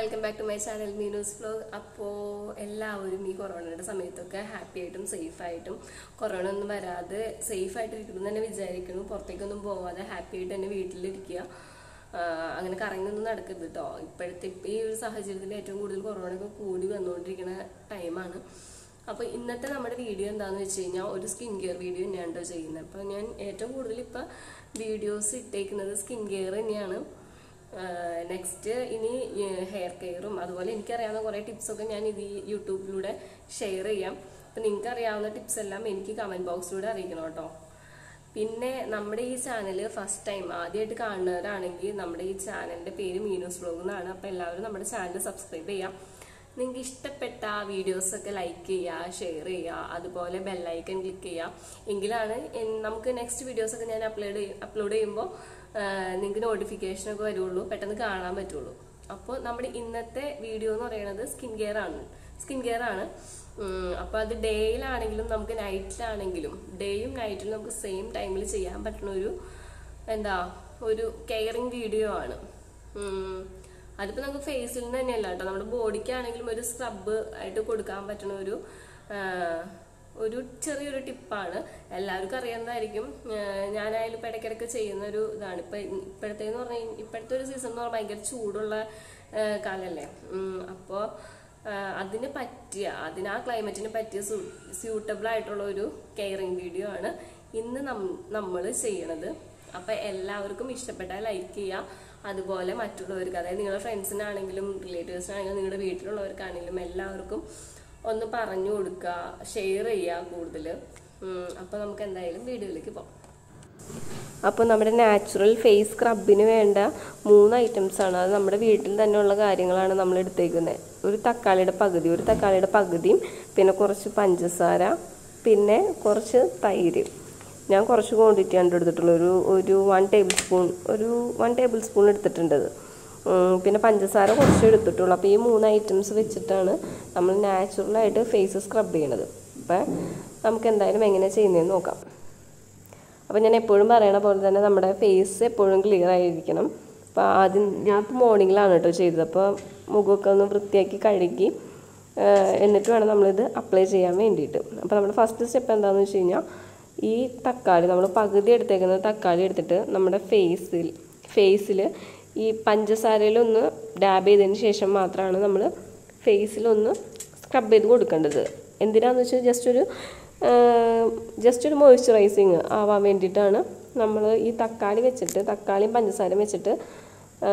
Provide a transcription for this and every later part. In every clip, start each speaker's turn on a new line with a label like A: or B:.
A: Welcome back to my channel Meenu's vlog അപ്പോൾ എല്ലാവരും ഈ കൊറോണയുടെ സമയത്തൊക്കെ ഹാപ്പി ആയിട്ടും സേഫ് ആയിട്ടും കൊറോണ ഒന്നും വരാതെ സേഫ് ആയിട്ടിരിക്കണം തന്നെ വിചാരിക്കണം പുറത്തേക്കൊന്നും പോവാതെ ഹാപ്പി ആയിട്ട് തന്നെ വീട്ടിലിരിക്കുക ആഹ് അങ്ങനെ കറങ്ങിയൊന്നും നടക്കരുത് കേട്ടോ ഇപ്പോഴത്തെ ഇപ്പം ഈ ഒരു സാഹചര്യത്തിൽ ഏറ്റവും കൂടുതൽ കൊറോണ ഒക്കെ കൂടി വന്നുകൊണ്ടിരിക്കുന്ന ടൈമാണ് അപ്പോൾ ഇന്നത്തെ നമ്മുടെ വീഡിയോ എന്താണെന്ന് വെച്ച് കഴിഞ്ഞാൽ ഒരു സ്കിൻ കെയർ വീഡിയോ തന്നെയാണ് കേട്ടോ ചെയ്യുന്നത് അപ്പോൾ ഞാൻ ഏറ്റവും കൂടുതൽ ഇപ്പോൾ വീഡിയോസ് ഇട്ടേക്കുന്നത് സ്കിൻ കെയർ തന്നെയാണ് നെക്സ്റ്റ് ഇനി ഹെയർ കെയറും അതുപോലെ എനിക്കറിയാവുന്ന കുറേ ടിപ്സൊക്കെ ഞാൻ ഇത് ഈ യൂട്യൂബിലൂടെ ഷെയർ ചെയ്യാം അപ്പം നിങ്ങൾക്ക് അറിയാവുന്ന ടിപ്സ് എല്ലാം എനിക്ക് കമൻറ്റ് ബോക്സിലൂടെ അറിയിക്കണം കേട്ടോ പിന്നെ നമ്മുടെ ഈ ചാനൽ ഫസ്റ്റ് ടൈം ആദ്യമായിട്ട് കാണുന്നവരാണെങ്കിൽ നമ്മുടെ ഈ ചാനലിന്റെ പേര് മീനൂസ് ബ്ലോഗ് എന്നാണ് അപ്പോൾ എല്ലാവരും നമ്മുടെ ചാനൽ സബ്സ്ക്രൈബ് ചെയ്യാം നിങ്ങൾക്ക് ഇഷ്ടപ്പെട്ട വീഡിയോസ് ഒക്കെ ലൈക്ക് ചെയ്യുക ഷെയർ ചെയ്യുക അതുപോലെ ബെല്ലൈക്കൺ ക്ലിക്ക് ചെയ്യുക എങ്കിലാണ് എൻ- നമുക്ക് നെക്സ്റ്റ് വീഡിയോസ് ഒക്കെ ഞാൻ അപ്ലോഡ് അപ്ലോഡ് ചെയ്യുമ്പോൾ നിങ്ങൾക്ക് നോട്ടിഫിക്കേഷൻ ഒക്കെ വരുള്ളൂ പെട്ടെന്ന് കാണാൻ പറ്റുള്ളൂ അപ്പോൾ നമ്മുടെ ഇന്നത്തെ വീഡിയോ എന്ന് പറയുന്നത് സ്കിൻ കെയർ ആണ് സ്കിൻ കെയർ ആണ് ഉം, അപ്പൊ അത് ഡേയിലാണെങ്കിലും നമുക്ക് നൈറ്റിലാണെങ്കിലും ഡേയും നൈറ്റിലും നമുക്ക് സെയിം ടൈമിൽ ചെയ്യാൻ പറ്റുന്ന ഒരു എന്താ ഒരു കെയറിങ് വീഡിയോ ആണ് ഉം, അതിപ്പോ നമുക്ക് ഫേസിൽ നിന്ന് തന്നെയല്ല കേട്ടോ നമ്മുടെ ബോഡിക്കാണെങ്കിലും ഒരു സ്ക്രബ് ആയിട്ട് കൊടുക്കാൻ പറ്റുന്ന ഒരു ആ, ഒരു ചെറിയൊരു ടിപ്പാണ് എല്ലാവർക്കും അറിയാവുന്നതായിരിക്കും ആ, ഞാനായാലും ഇപ്പം ഇടയ്ക്കിടയ്ക്ക് ചെയ്യുന്ന ഒരു ഇതാണ് ഇപ്പം ഇപ്പോഴത്തെ എന്ന് പറഞ്ഞാൽ ഇപ്പോഴത്തെ ഒരു സീസൺ എന്ന് പറഞ്ഞാൽ ഭയങ്കര ചൂടുള്ള ആ, കാലല്ലേ അപ്പോൾ അതിന് പറ്റിയ അതിന് ആ ക്ലൈമറ്റിന് പറ്റിയ സ്യൂട്ടബിൾ ആയിട്ടുള്ള ഒരു കെയറിങ് വീഡിയോ ആണ് ഇന്ന് നമ്മൾ ചെയ്യണത് അപ്പം എല്ലാവർക്കും ഇഷ്ടപ്പെട്ടാൽ ലൈക്ക് ചെയ്യുക അതുപോലെ മറ്റുള്ളവർക്ക് അതായത് നിങ്ങളുടെ ഫ്രണ്ട്സിനാണെങ്കിലും റിലേറ്റീവ്സിനാണെങ്കിലും നിങ്ങളുടെ വീട്ടിലുള്ളവർക്കാണെങ്കിലും എല്ലാവർക്കും ഒന്ന് പറഞ്ഞു കൊടുക്കുക ഷെയർ ചെയ്യുക കൂടുതൽ അപ്പോൾ നമുക്ക് എന്തായാലും വീഡിയോയിലേക്ക് പോകാം അപ്പോൾ നമ്മുടെ നാച്ചുറൽ ഫേസ് സ്ക്രബിന് വേണ്ട മൂന്ന് ഐറ്റംസ് ആണ് അത് നമ്മുടെ വീട്ടിൽ തന്നെയുള്ള കാര്യങ്ങളാണ് നമ്മൾ എടുത്തേക്കുന്നത് ഒരു തക്കാളിയുടെ പകുതി ഒരു തക്കാളിയുടെ പകുതിയും പിന്നെ കുറച്ച് പഞ്ചസാര പിന്നെ കുറച്ച് തൈര് ഞാൻ കുറച്ച് ക്വാണ്ടിറ്റി ആണ് എടുത്തിട്ടുള്ളത് ഒരു ഒരു വൺ ടേബിൾ സ്പൂൺ ഒരു വൺ ടേബിൾ സ്പൂൺ എടുത്തിട്ടുണ്ട് ഇത്. ഉം, പിന്നെ പഞ്ചസാര കുറച്ച് എടുത്തിട്ടുള്ളൂ അപ്പോൾ ഈ മൂന്ന് ഐറ്റംസ് വെച്ചിട്ടാണ് നമ്മൾ നാച്ചുറലായിട്ട് ഫേസ് സ്ക്രബ് ചെയ്യണത് അപ്പം നമുക്ക് എന്തായാലും എങ്ങനെ ചെയ്യുന്നതെന്ന് നോക്കാം അപ്പം ഞാൻ എപ്പോഴും പറയണ പോലെ തന്നെ നമ്മുടെ ഫേസ് എപ്പോഴും ക്ലിയർ ആയിരിക്കണം അപ്പോൾ ആദ്യം ഞാൻ ഇപ്പോൾ മോർണിംഗിലാണ് കേട്ടോ ചെയ്തത് അപ്പോൾ മുഖമൊക്കെ ഒന്ന് വൃത്തിയാക്കി കഴുകി ആ, എന്നിട്ട് വേണം നമ്മളിത് അപ്ലൈ ചെയ്യാൻ വേണ്ടിയിട്ട് അപ്പോൾ നമ്മുടെ ഫസ്റ്റ് സ്റ്റെപ്പ് എന്താണെന്ന് വെച്ച് കഴിഞ്ഞാൽ ഈ തക്കാളി നമ്മൾ പകുതി എടുത്തേക്കുന്നത് തക്കാളി എടുത്തിട്ട് നമ്മുടെ ഫേസിൽ ഫേസിൽ ഈ പഞ്ചസാരയിലൊന്ന് ഡാബ് ചെയ്തതിന് ശേഷം മാത്രമാണ് നമ്മൾ ഫേസിലൊന്ന് സ്ക്രബ് ചെയ്ത് കൊടുക്കേണ്ടത് എന്തിനാന്ന് വെച്ചാൽ ജസ്റ്റ് ഒരു ജസ്റ്റ് ഒരു മോയ്സ്ചറൈസിങ് ആവാൻ വേണ്ടിയിട്ടാണ് നമ്മൾ ഈ തക്കാളി വെച്ചിട്ട് തക്കാളിയും പഞ്ചസാരയും വെച്ചിട്ട് ആ,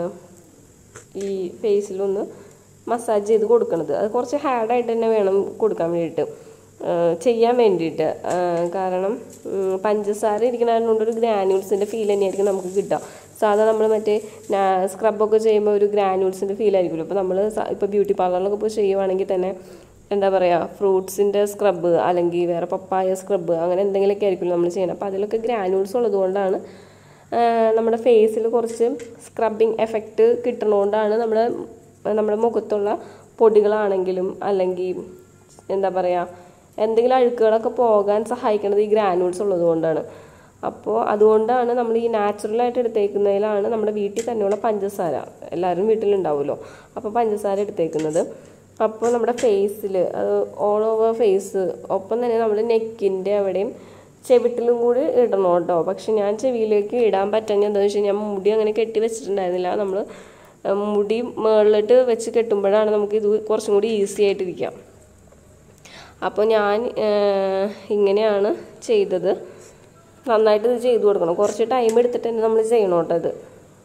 A: ഈ ഫേസിലൊന്ന് മസാജ് ചെയ്ത് കൊടുക്കണത് അത് കുറച്ച് ഹാർഡായിട്ട് തന്നെ വേണം കൊടുക്കാൻ വേണ്ടിയിട്ട് ആ, ചെയ്യാൻ വേണ്ടിയിട്ട് ആ, കാരണം ഉം, പഞ്ചസാര ഇരിക്കണതുകൊണ്ട് ഒരു ഗ്രാനുൾസിൻ്റെ ഫീൽ തന്നെയായിരിക്കും നമുക്ക് കിട്ടുക സാധാ നമ്മൾ മറ്റേ സ്ക്രബൊക്കെ ചെയ്യുമ്പോൾ ഒരു ഗ്രാനുൾസിൻ്റെ ഫീൽ ആയിരിക്കുമല്ലോ അപ്പോൾ നമ്മൾ ഇപ്പോൾ ബ്യൂട്ടി പാർലറിലൊക്കെ പോയി ചെയ്യുവാണെങ്കിൽ തന്നെ എന്താ പറയുക ഫ്രൂട്ട്സിൻ്റെ സ്ക്രബ് അല്ലെങ്കിൽ വേറെ പപ്പായ സ്ക്രബ് അങ്ങനെ എന്തെങ്കിലുമൊക്കെ ആയിരിക്കുമല്ലോ നമ്മൾ ചെയ്യണം അപ്പോൾ അതിലൊക്കെ ഗ്രാനുൾസ് ഉള്ളത് കൊണ്ടാണ് ആ, നമ്മുടെ ഫേസിൽ കുറച്ച് സ്ക്രബിങ് എഫക്റ്റ് കിട്ടണോണ്ടാണ് നമ്മുടെ നമ്മുടെ മുഖത്തുള്ള പൊടികളാണെങ്കിലും അല്ലെങ്കിൽ എന്താ പറയുക എന്തെങ്കിലും അഴുക്കുകളൊക്കെ പോകാൻ സഹായിക്കുന്നത് ഈ ഗ്രാനുൾസ് ഉള്ളത് കൊണ്ടാണ് അപ്പോൾ അതുകൊണ്ടാണ് നമ്മൾ ഈ നാച്ചുറലായിട്ട് എടുത്തേക്കുന്നതിലാണ് നമ്മുടെ വീട്ടിൽ തന്നെയുള്ള പഞ്ചസാര എല്ലാവരും വീട്ടിലുണ്ടാവുമല്ലോ അപ്പോൾ പഞ്ചസാര എടുത്തേക്കുന്നത് അപ്പോൾ നമ്മുടെ ഫേസിൽ അത് ഓൾ ഓവർ ഫേസ് ഒപ്പം തന്നെ നമ്മൾ നെക്കിൻ്റെ അവിടെയും ചെവിട്ടിലും കൂടി ഇടണം കേട്ടോ പക്ഷെ ഞാൻ ചെവിയിലേക്ക് ഇടാൻ പറ്റാഞ്ഞ എന്താണെന്ന് വെച്ച് കഴിഞ്ഞാൽ മുടി അങ്ങനെ കെട്ടി വെച്ചിട്ടുണ്ടായിരുന്നില്ല നമ്മൾ മുടി മുകളിലിട്ട് വെച്ച് കെട്ടുമ്പോഴാണ് നമുക്ക് ഇത് കുറച്ചും കൂടി ഈസി ആയിട്ടിരിക്കാം അപ്പോൾ ഞാൻ ഏഹ്, ഇങ്ങനെയാണ് ചെയ്തത് നന്നായിട്ട് ഇത് ചെയ്തു കൊടുക്കണം കുറച്ച് ടൈം എടുത്തിട്ട് തന്നെ നമ്മൾ ചെയ്യണം കേട്ടോ ഇത്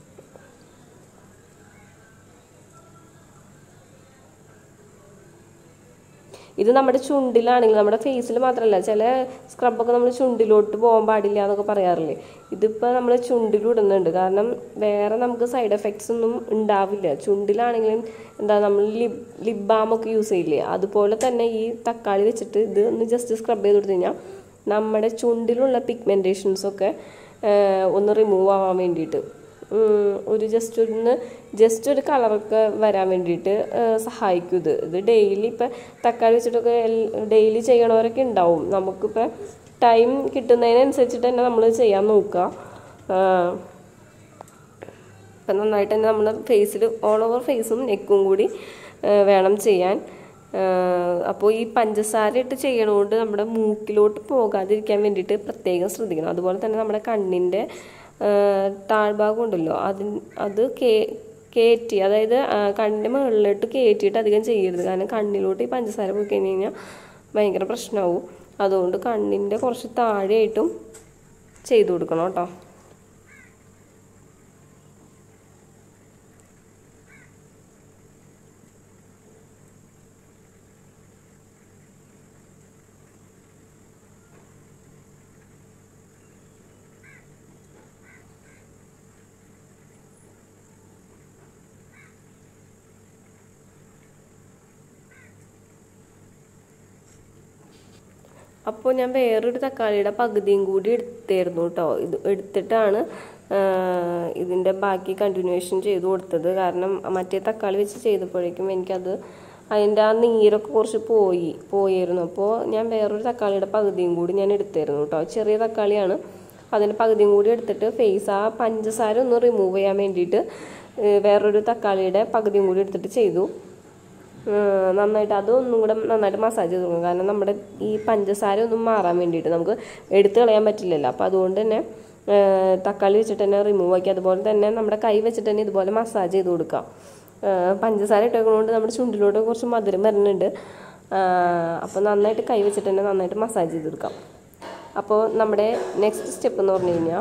A: ഇത് നമ്മുടെ ചുണ്ടിലാണെങ്കിൽ നമ്മുടെ ഫേസിൽ മാത്രമല്ല ചില സ്ക്രബൊക്കെ നമ്മൾ ചുണ്ടിലോട്ട് പോകാൻ പാടില്ല എന്നൊക്കെ പറയാറില്ലേ ഇതിപ്പോൾ നമ്മൾ ചുണ്ടിലിടുന്നുണ്ട് കാരണം വേറെ നമുക്ക് സൈഡ് എഫക്ട്സ് ഒന്നും ഉണ്ടാവില്ല ചുണ്ടിലാണെങ്കിലും എന്താ നമ്മൾ ലിപ് ലിപ് ബാമൊക്കെ യൂസ് ചെയ്യില്ലേ അതുപോലെ തന്നെ ഈ തക്കാളി വെച്ചിട്ട് ഇത് ഒന്ന് ജസ്റ്റ് സ്ക്രബ് ചെയ്ത് കൊടുത്തു കഴിഞ്ഞാൽ നമ്മുടെ ചുണ്ടിലുള്ള പിഗ്മെൻറ്റേഷൻസൊക്കെ ഒന്ന് റിമൂവ് ആവാൻ വേണ്ടിയിട്ട് ഉം, ഒരു ജസ്റ്റ് ഒന്ന് ജസ്റ്റ് ഒരു കളറൊക്കെ വരാൻ വേണ്ടിയിട്ട് ഏഹ്, സഹായിക്കും ഇത് ഇത് ഡെയിലി ഇപ്പം തക്കാളി വെച്ചിട്ടൊക്കെ ഡെയിലി ചെയ്യണവരൊക്കെ ഉണ്ടാവും നമുക്കിപ്പോൾ ടൈം കിട്ടുന്നതിനനുസരിച്ചിട്ട് തന്നെ നമ്മൾ ചെയ്യാൻ നോക്കുക ആഹ്, അപ്പം നന്നായിട്ട് തന്നെ നമ്മൾ ഫേസിൽ ഓൾ ഓവർ ഫേസും നെക്കും കൂടി ആ, വേണം ചെയ്യാൻ അപ്പോൾ ഈ പഞ്ചസാര ഇട്ട് ചെയ്യണതുകൊണ്ട് നമ്മുടെ മൂക്കിലോട്ട് പോകാതിരിക്കാൻ വേണ്ടിയിട്ട് പ്രത്യേകം ശ്രദ്ധിക്കണം അതുപോലെ തന്നെ നമ്മുടെ കണ്ണിൻ്റെ ആ, താഴ്ഭാഗം ഉണ്ടല്ലോ അതിന് അത് കേ കയറ്റി അതായത് ആ, കണ്ണിൻ്റെ മുകളിലോട്ട് കയറ്റിയിട്ട് അധികം ചെയ്യരുത് കാരണം കണ്ണിലോട്ട് ഈ പഞ്ചസാര പോയി കഴിഞ്ഞ് കഴിഞ്ഞാൽ ഭയങ്കര പ്രശ്നമാവും അതുകൊണ്ട് കണ്ണിൻ്റെ കുറച്ച് താഴെയായിട്ടും ചെയ്തു കൊടുക്കണം കേട്ടോ അപ്പോൾ ഞാൻ വേറൊരു തക്കാളിയുടെ പകുതിയും കൂടി എടുത്തായിരുന്നു കേട്ടോ ഇത് എടുത്തിട്ടാണ് ആ, ഇതിൻ്റെ ബാക്കി കണ്ടിന്യൂവേഷൻ ചെയ്ത് കൊടുത്തത് കാരണം മറ്റേ തക്കാളി വെച്ച് ചെയ്തപ്പോഴേക്കും എനിക്കത് അതിൻ്റെ ആ നീരൊക്കെ കുറച്ച് പോയി പോയിരുന്നു അപ്പോൾ ഞാൻ വേറൊരു തക്കാളിയുടെ പകുതിയും കൂടി ഞാൻ എടുത്തായിരുന്നു കേട്ടോ ചെറിയ തക്കാളിയാണ് അതിൻ്റെ പകുതിയും കൂടി എടുത്തിട്ട് ഫേസ് ആ പഞ്ചസാര ഒന്ന് റിമൂവ് ചെയ്യാൻ വേണ്ടിയിട്ട് ഏ, വേറൊരു തക്കാളിയുടെ പകുതിയും കൂടി എടുത്തിട്ട് ചെയ്തു ഏഹ് നന്നായിട്ട് അത് ഒന്നും കൂടെ നന്നായിട്ട് മസാജ് ചെയ്ത് കൊടുക്കണം കാരണം നമ്മുടെ ഈ പഞ്ചസാര ഒന്നും മാറാൻ വേണ്ടിയിട്ട് നമുക്ക് എടുത്തു കളയാൻ പറ്റില്ലല്ലോ അപ്പോൾ അതുകൊണ്ട് തന്നെ ഏഹ് തക്കാളി വെച്ചിട്ട് തന്നെ റിമൂവ് ആക്കി അതുപോലെ തന്നെ നമ്മുടെ കൈ വെച്ചിട്ട് തന്നെ ഇതുപോലെ മസാജ് ചെയ്ത് കൊടുക്കാം ഏഹ് പഞ്ചസാര ഇട്ടേക്കുന്നതുകൊണ്ട് നമ്മുടെ ചുണ്ടിലോട്ട് കുറച്ച് മധുരം വരുന്നുണ്ട് അപ്പോൾ നന്നായിട്ട് കൈ വെച്ചിട്ട് തന്നെ നന്നായിട്ട് മസാജ് ചെയ്ത് കൊടുക്കാം അപ്പോൾ നമ്മുടെ നെക്സ്റ്റ് സ്റ്റെപ്പ് എന്ന് പറഞ്ഞു കഴിഞ്ഞാൽ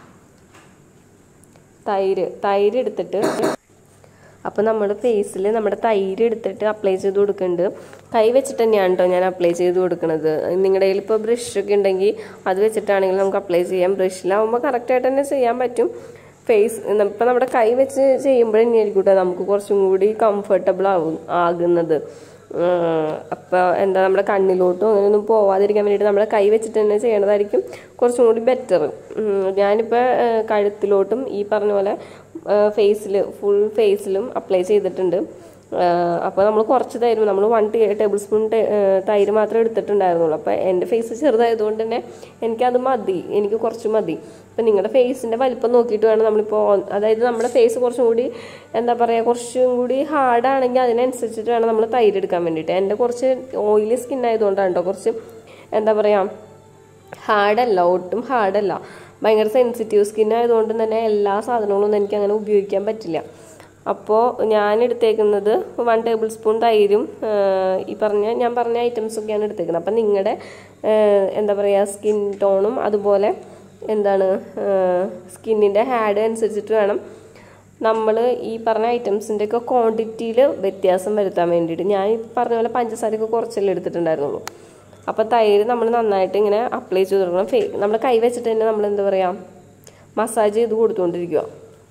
A: തൈര് തൈര് എടുത്തിട്ട് അപ്പോൾ നമ്മൾ ഫേസിൽ നമ്മുടെ തൈര് എടുത്തിട്ട് അപ്ലൈ ചെയ്ത് കൊടുക്കുന്നുണ്ട് കൈ വെച്ചിട്ട് തന്നെയാണ് കേട്ടോ ഞാൻ അപ്ലൈ ചെയ്ത് കൊടുക്കുന്നത് നിങ്ങളുടെ കയ്യിൽ ഇപ്പോൾ ബ്രഷ് ഒക്കെ ഉണ്ടെങ്കിൽ അത് വെച്ചിട്ടാണെങ്കിൽ നമുക്ക് അപ്ലൈ ചെയ്യാം ബ്രഷിലാവുമ്പോൾ കറക്റ്റായിട്ട് തന്നെ ചെയ്യാൻ പറ്റും ഫേസ് ഇപ്പം നമ്മുടെ കൈ വെച്ച് ചെയ്യുമ്പോഴന്നെയായിരിക്കും കേട്ടോ നമുക്ക് കുറച്ചും കൂടി കംഫർട്ടബിൾ ആവും ആകുന്നത് അപ്പോൾ എന്താ നമ്മുടെ കണ്ണിലോട്ടും അങ്ങനെയൊന്നും പോവാതിരിക്കാൻ വേണ്ടിയിട്ട് നമ്മുടെ കൈ വെച്ചിട്ട് തന്നെ ചെയ്യണതായിരിക്കും കുറച്ചും കൂടി ബെറ്റർ ഞാനിപ്പോൾ കഴുത്തിലോട്ടും ഈ പറഞ്ഞ പോലെ ഫേസിൽ ഫുൾ ഫേസിലും അപ്ലൈ ചെയ്തിട്ടുണ്ട് അപ്പോൾ നമ്മൾ കുറച്ച് തൈര് നമ്മൾ വൺ ടേബിൾ സ്പൂൺ തൈര് മാത്രമേ എടുത്തിട്ടുണ്ടായിരുന്നുള്ളൂ അപ്പോൾ എൻ്റെ ഫേസ് ചെറുതായതുകൊണ്ട് തന്നെ എനിക്കത് മതി എനിക്ക് കുറച്ച് മതി അപ്പം നിങ്ങളുടെ ഫേസിൻ്റെ വലിപ്പം നോക്കിയിട്ട് വേണം നമ്മളിപ്പോൾ അതായത് നമ്മുടെ ഫേസ് കുറച്ചും കൂടി എന്താ പറയുക കുറച്ചും കൂടി ഹാർഡാണെങ്കിൽ അതിനനുസരിച്ചിട്ട് വേണം നമ്മൾ തൈര് എടുക്കാൻ വേണ്ടിയിട്ട് എൻ്റെ കുറച്ച് ഓയിലി സ്കിൻ ആയതുകൊണ്ടാണ് കേട്ടോ കുറച്ച് എന്താ പറയുക ഹാർഡല്ല ഒട്ടും ഹാർഡല്ല ഭയങ്കര സെൻസിറ്റീവ് സ്കിൻ ആയതുകൊണ്ട് തന്നെ എല്ലാ സാധനങ്ങളൊന്നും എനിക്ക് അങ്ങനെ ഉപയോഗിക്കാൻ പറ്റില്ല അപ്പോൾ ഞാൻ എടുത്തേക്കുന്നത് വൺ ടേബിൾ സ്പൂൺ തൈരും ഈ പറഞ്ഞ ഞാൻ പറഞ്ഞ ഐറ്റംസൊക്കെയാണ് എടുത്തേക്കുന്നത് അപ്പം നിങ്ങളുടെ എന്താ പറയുക സ്കിൻ ടോണും അതുപോലെ എന്താണ് സ്കിന്നിൻ്റെ ഹാഡ് അനുസരിച്ചിട്ട് വേണം നമ്മൾ ഈ പറഞ്ഞ ഐറ്റംസിൻ്റെ ഒക്കെ ക്വാണ്ടിറ്റിയിൽ വ്യത്യാസം വരുത്താൻ വേണ്ടിയിട്ട് ഞാൻ ഈ പറഞ്ഞ പോലെ പഞ്ചസാരയൊക്കെ കുറച്ചല്ലേ എടുത്തിട്ടുണ്ടായിരുന്നുള്ളൂ അപ്പോൾ തൈര് നമ്മൾ നന്നായിട്ട് ഇങ്ങനെ അപ്ലൈ ചെയ്ത് കൊടുക്കണം ഫേ നമ്മൾ കൈ വെച്ചിട്ട് തന്നെ നമ്മൾ എന്താ പറയുക മസാജ് ചെയ്ത് കൊടുത്തുകൊണ്ടിരിക്കുക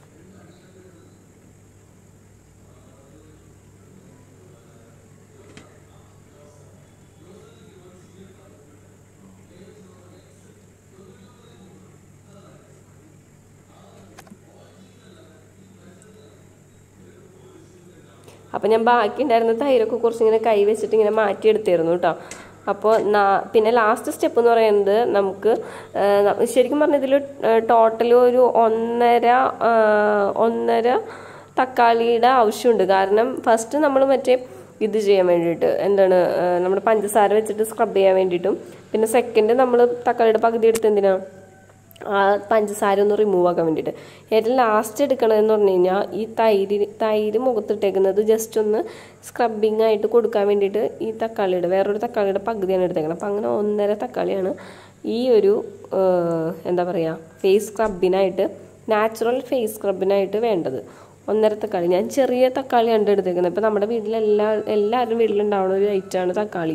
A: അപ്പം ഞാൻ ബാക്കി ഉണ്ടായിരുന്ന തൈരൊക്കെ കുറച്ചിങ്ങനെ കൈ വെച്ചിട്ട് ഇങ്ങനെ മാറ്റിയെടുത്തായിരുന്നു കേട്ടോ അപ്പോൾ പിന്നെ ലാസ്റ്റ് സ്റ്റെപ്പ് എന്ന് പറയുന്നത് നമുക്ക് ശരിക്കും പറഞ്ഞാൽ ഇതിൽ ടോട്ടൽ ഒരു ഒന്നര ഒന്നര തക്കാളിയുടെ ആവശ്യമുണ്ട് കാരണം ഫസ്റ്റ് നമ്മൾ മറ്റേ ഇത് ചെയ്യാൻ വേണ്ടിയിട്ട് എന്താണ് നമ്മുടെ പഞ്ചസാര വെച്ചിട്ട് സ്ക്രബ് ചെയ്യാൻ വേണ്ടിയിട്ടും പിന്നെ സെക്കൻഡ് നമ്മൾ തക്കാളിയുടെ പകുതി എടുത്ത് എന്തിനാണ് ആ പഞ്ചസാര ഒന്ന് റിമൂവ് ആക്കാൻ വേണ്ടിയിട്ട് ഏറ്റവും ലാസ്റ്റ് എടുക്കണതെന്ന് പറഞ്ഞു കഴിഞ്ഞാൽ ഈ തൈര് തൈര് മുഖത്തിട്ടേക്കുന്നത് ജസ്റ്റ് ഒന്ന് സ്ക്രബിങ് ആയിട്ട് കൊടുക്കാൻ വേണ്ടിയിട്ട് ഈ തക്കാളിയുടെ വേറൊരു തക്കാളിയുടെ പകുതിയാണ് എടുത്തേക്കുന്നത് അപ്പം അങ്ങനെ ഒന്നര തക്കാളിയാണ് ഈ ഒരു എന്താ പറയുക ഫേസ് സ്ക്രബിനായിട്ട് നാച്ചുറൽ ഫേസ് സ്ക്രബിനായിട്ട് വേണ്ടത് ഒന്നര തക്കാളി ഞാൻ ചെറിയ തക്കാളിയാണ് എടുത്തേക്കുന്നത് ഇപ്പം നമ്മുടെ വീട്ടിലെല്ലാ എല്ലാവരും വീട്ടിലുണ്ടാവുന്ന ഒരു ഐറ്റമാണ് തക്കാളി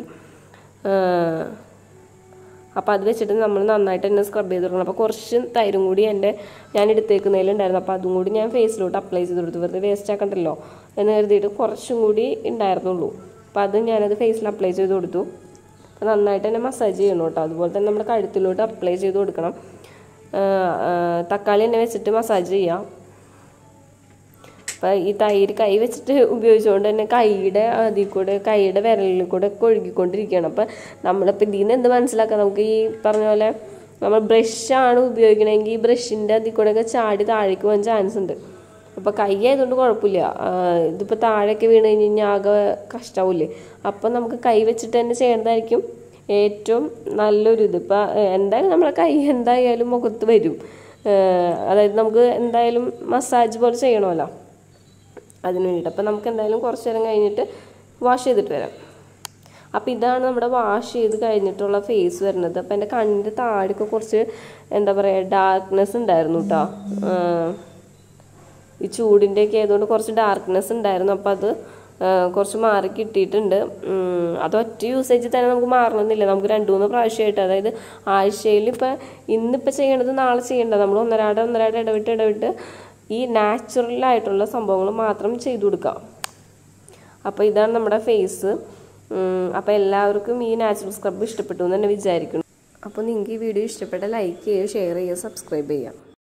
A: അപ്പോൾ അത് വെച്ചിട്ട് നമ്മൾ നന്നായിട്ട് തന്നെ സ്ക്രബ് ചെയ്ത് കൊടുക്കണം അപ്പോൾ കുറച്ച് തൈരും കൂടി എൻ്റെ ഞാൻ എടുത്തേക്കുന്നതിലുണ്ടായിരുന്നു അപ്പോൾ അതും കൂടി ഞാൻ ഫേസിലോട്ട് അപ്ലൈ ചെയ്ത് കൊടുത്തു വെറുതെ വേസ്റ്റ് ആക്കണ്ടല്ലോ എന്ന് കരുതിയിട്ട് കുറച്ചും കൂടി ഉണ്ടായിരുന്നുള്ളൂ അപ്പോൾ അത് ഞാനത് ഫേസിൽ അപ്ലൈ ചെയ്ത് കൊടുത്തു അപ്പോൾ നന്നായിട്ട് തന്നെ മസാജ് ചെയ്യണം കേട്ടോ അതുപോലെ തന്നെ നമ്മുടെ കഴുത്തിലോട്ട് അപ്ലൈ ചെയ്ത് കൊടുക്കണം തക്കാളി തന്നെ വെച്ചിട്ട് മസാജ് ചെയ്യാം അപ്പം ഈ തൈര് കൈ വെച്ചിട്ട് ഉപയോഗിച്ചുകൊണ്ട് തന്നെ കൈയുടെ അതിൽ കൂടെ കൈയുടെ വിരലിൽ കൂടെ ഒക്കെ ഒഴുകിക്കൊണ്ടിരിക്കുകയാണ് അപ്പം നമ്മളിപ്പോൾ ഇതിൽ നിന്ന് എന്ത് മനസ്സിലാക്കാം നമുക്ക് ഈ പറഞ്ഞ പോലെ നമ്മൾ ബ്രഷാണ് ഉപയോഗിക്കണമെങ്കിൽ ഈ ബ്രഷിൻ്റെ അതിൽ കൂടെ ഒക്കെ ചാടി താഴേക്ക് പോകാൻ ചാൻസ് ഉണ്ട്
B: അപ്പോൾ കൈ ആയതുകൊണ്ട് കുഴപ്പമില്ല ആ, ഇതിപ്പോൾ താഴേക്ക് വീണ് കഴിഞ്ഞ് കഴിഞ്ഞാൽ ആകെ കഷ്ടാവില്ലേ അപ്പം നമുക്ക് കൈ വെച്ചിട്ട് തന്നെ ചെയ്യേണ്ടതായിരിക്കും ഏറ്റവും നല്ലൊരു ഇത് ഇപ്പം എന്തായാലും നമ്മളെ കൈ എന്തായാലും മുഖത്ത് വരും ആ, അതായത് നമുക്ക് എന്തായാലും മസാജ് പോലെ ചെയ്യണമല്ലോ അതിന് വേണ്ടിയിട്ട് അപ്പം നമുക്ക് എന്തായാലും കുറച്ച് നേരം കഴിഞ്ഞിട്ട് വാഷ് ചെയ്തിട്ട് വരാം അപ്പം ഇതാണ് നമ്മുടെ വാഷ് ചെയ്ത് കഴിഞ്ഞിട്ടുള്ള ഫേസ് വരുന്നത് അപ്പം എൻ്റെ കണ്ണിൻ്റെ താഴേക്ക് കുറച്ച് എന്താ പറയുക ഡാർക്ക്നെസ് ഉണ്ടായിരുന്നു കേട്ടോ ഈ ചൂടിൻ്റെയൊക്കെ ആയതുകൊണ്ട് കുറച്ച് ഡാർക്ക്നെസ് ഉണ്ടായിരുന്നു അപ്പോൾ അത് ആ, കുറച്ച് മാറി കിട്ടിയിട്ടുണ്ട് ഉം, അത് ഒറ്റ യൂസേജിൽ തന്നെ നമുക്ക് മാറണമെന്നില്ല നമുക്ക് രണ്ട് മൂന്ന് പ്രാവശ്യമായിട്ട് അതായത് ആഴ്ചയിൽ ഇപ്പം ഇന്നിപ്പോൾ ചെയ്യേണ്ടത് നാളെ ചെയ്യേണ്ടത് നമ്മൾ ഒന്നരാടെ ഒന്നരാടെ ഇടവിട്ട് ഇടവിട്ട് ഈ നാച്ചുറൽ ആയിട്ടുള്ള സംഭവങ്ങൾ മാത്രം ചെയ്തു കൊടുക്കാം അപ്പോൾ ഇതാണ് നമ്മുടെ ഫേസ് അപ്പോൾ എല്ലാവർക്കും ഈ നാച്ചുറൽ സ്ക്രബ് ഇഷ്ടപ്പെട്ടു എന്ന് തന്നെ വിചാരിക്കുന്നു അപ്പോൾ നിങ്ങൾക്ക് ഈ വീഡിയോ ഇഷ്ടപ്പെട്ട ലൈക്ക് ചെയ്യുക ഷെയർ ചെയ്യുക സബ്സ്ക്രൈബ് ചെയ്യുക